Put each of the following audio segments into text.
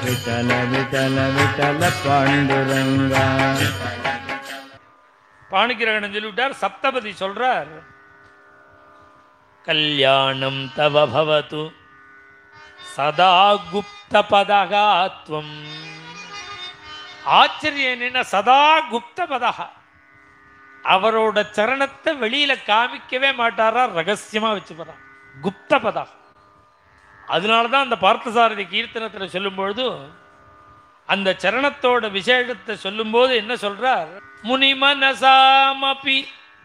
विठल विठल विठल पाण्डुरङ्गा பாணிகிரகணம் சொல்லிவிட்டார் சப்தபதி சொல்றார் கல்யாணம் தவ பவது சதா குப்த பதகாத்வம் ஆச்சரியம் என்ன சதா குப்த பதகா அவரோட சரணத்தை வெளியில காமிக்கவே மாட்டாரா ரகசியமா வச்சுப்பறான் குப்த பதா அதனால தான் அந்த பார்த்தசாரதி கீர்த்தனத்துல சொல்லும் பொழுது அந்த சரணத்தோட விசேஷத்தை சொல்லும்போது என்ன சொல்றார் முனி மனசாமபி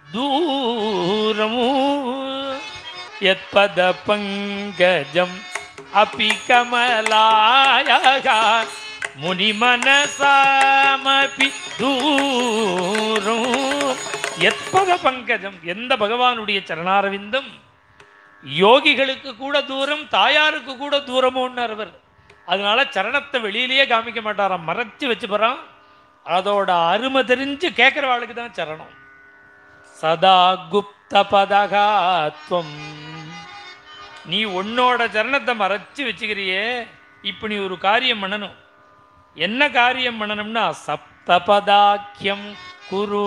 தூரமு எத்பத பங்கஜம் அபி கமலாய முனி மனசாமபி தூரம் எத்பத பங்கஜம் எந்த பகவானுடைய சரணாரவிந்தம் யோகிகளுக்கு கூட தூரம் தாயாருக்கு கூட தூரமோன்னு அவர் அதனால சரணத்தை வெளியிலேயே காமிக்க மாட்டாராம் மறைச்சு வச்சு போறான் அதோட அருமை தெரிஞ்சு கேட்குறவாளுக்கு தான் சரணம் சதா குப்த பதகாத்வம் நீ உன்னோட சரணத்தை மறைச்சு வச்சுக்கிறியே இப்போ நீ ஒரு காரியம் பண்ணணும் என்ன காரியம் பண்ணணும்னா சப்தபதாக்கியம் குரு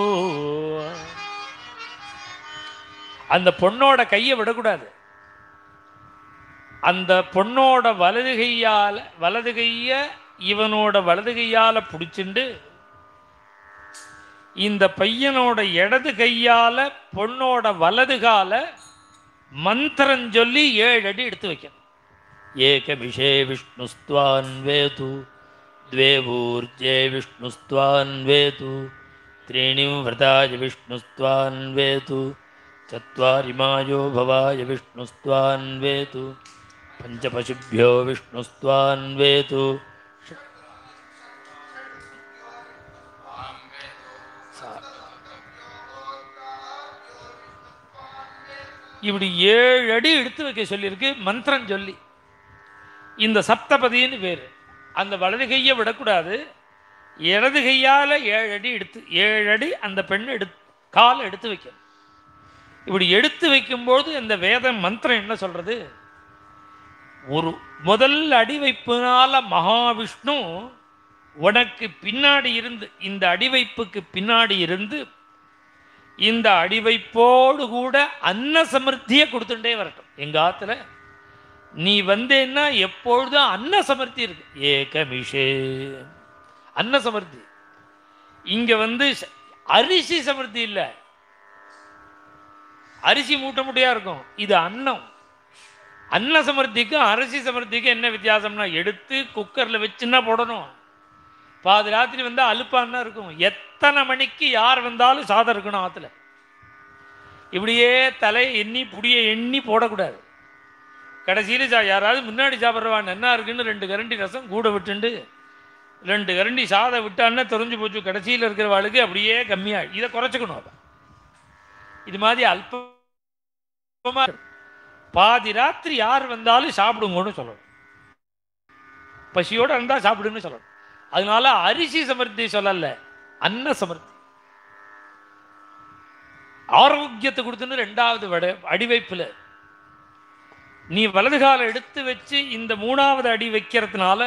அந்த பொண்ணோட கையை விடக்கூடாது அந்த பொண்ணோட வலது கையால வலது கைய இவனோட வலது கையால பிடிச்சிண்டு இந்த பையனோட இடது கையால பொண்ணோட வலது கால மந்திரம் சொல்லி ஏழு அடி எடுத்து வைக்கணும் ஏகமிஷே விஷ்ணுஸ்துவான் வேது द्वे ऊर्जे विष्णुस्त्वान्वेतु त्रीणि व्रताय विष्णुस्त्वान्वेतु चत्वारिमायो भवाय विष्णुस्त्वान्वेतु पञ्चपशुभ्यो विष्णुस्त्वान्वेतु இப்படி ஏழு அடி எடுத்து வைக்க சொல்லியிருக்கு மந்திரம் சொல்லி இந்த சப்தபதின்னு பேர் அந்த வலது கையை விடக்கூடாது இடது கையால் ஏழு அடி எடுத்து ஏழு அடி அந்த பெண் எடுத்து காலை எடுத்து வைக்கணும் இப்படி எடுத்து வைக்கும்போது இந்த வேத மந்திரம் என்ன சொல்றது ஒரு முதல் அடி வைப்பினால மகாவிஷ்ணு உனக்கு பின்னாடி இருந்து இந்த அடிவைப்புக்கு பின்னாடி இருந்து இந்த அடிவைப்போடு கூட அன்ன சமிருத்தியை கொடுத்துட்டே வரட்டும் எங்க ஆத்துல நீ வந்தேன்னா எப்பொழுதும் அன்ன சமர்த்தி இருக்கு ஏகமிஷே அன்ன சமர்த்தி இங்க வந்து ச- அரிசி சமர்த்தி இல்லை அரிசி மூட்டை மூட்டையா இருக்கும் இது அன்னம் அன்ன சமர்த்திக்கும் அரிசி சமர்த்திக்கும் என்ன வித்தியாசம்னா எடுத்து குக்கர்ல வச்சுன்னா போடணும் பாதி ராத்திரி வந்தா அலுப்பான்னா இருக்கும் எத்தனை மணிக்கு யார் வந்தாலும் சாதம் இருக்கணும் ஆத்துல இப்படியே தலையை எண்ணி புடிய எண்ணி போடக்கூடாது கடைசியில் சா யாராவது முன்னாடி சாப்பிட்றவா என்ன இருக்குன்னு ரெண்டு கரண்டி ரசம் கூட விட்டுண்டு ரெண்டு கரண்டி சாதம் விட்டான்னா தெரிஞ்சு போச்சு கடைசியில் இருக்கிறவாளுக்கு அப்படியே கம்மியாக இதை குறைச்சிக்கணும் அவ. இது மாதிரி அல்பமா இருக்கு. பாதி ராத்திரி யார் வந்தாலும் சாப்பிடுங்கன்னு சொல்லணும் பசியோடு இருந்தால் சாப்பிடுன்னு சொல்லணும் அதனால அரிசி சமர்த்தி சொல்லல அன்ன சமர்த்தி ஆரோக்கியத்தை கொடுத்துன்னு ரெண்டாவது வட அடிவைப்பில் நீ வலது காலை எடுத்து வச்சு இந்த மூணாவது அடி வைக்கிறதுனால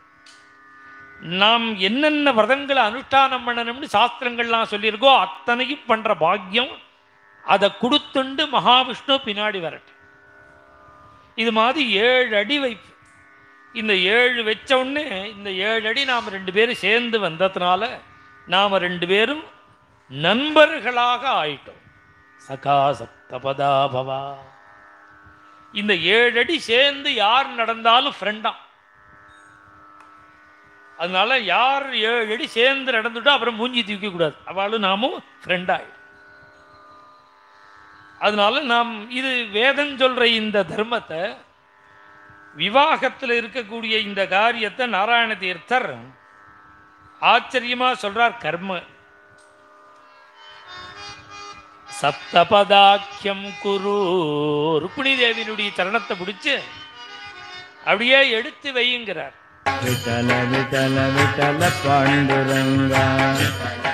நாம் என்னென்ன விரதங்களை அனுஷ்டானம் பண்ணணும்னு சாஸ்திரங்கள்லாம் சொல்லியிருக்கோ அத்தனையும் பண்ற பாக்கியம் அதை கொடுத்துண்டு மகாவிஷ்ணு பின்னாடி வரட்டும் இது மாதிரி ஏழு அடி வைப்பு இந்த ஏழு வச்ச உடனே இந்த ஏழு அடி நாம் ரெண்டு பேரும் சேர்ந்து வந்ததுனால நாம் ரெண்டு பேரும் நண்பர்களாக ஆயிட்டோம் சகா சப்தபதா பவா இந்த ஏழு அடி சேர்ந்து யார் நடந்தாலும் ஃப்ரெண்டா அதனால யார் ஏழு அடி சேர்ந்து நடந்துட்டா அப்புறம் மூஞ்சி தூக்க கூடாது அவளும் நாமும் ஃப்ரெண்டாயிடும் அதனால நாம் இது வேதம் சொல்ற இந்த தர்மத்தை விவாகத்தில் இருக்கக்கூடிய இந்த காரியத்தை நாராயண தீர்த்தர் ஆச்சரியமா சொல்றார் கர்ம சப்தபதாக்கியம் குரு ருக்மிணி தேவியினுடைய சரணத்தை பிடிச்சு அப்படியே எடுத்து வையுங்கிறார் विठल विठल विठल पाण्डुरङ्गा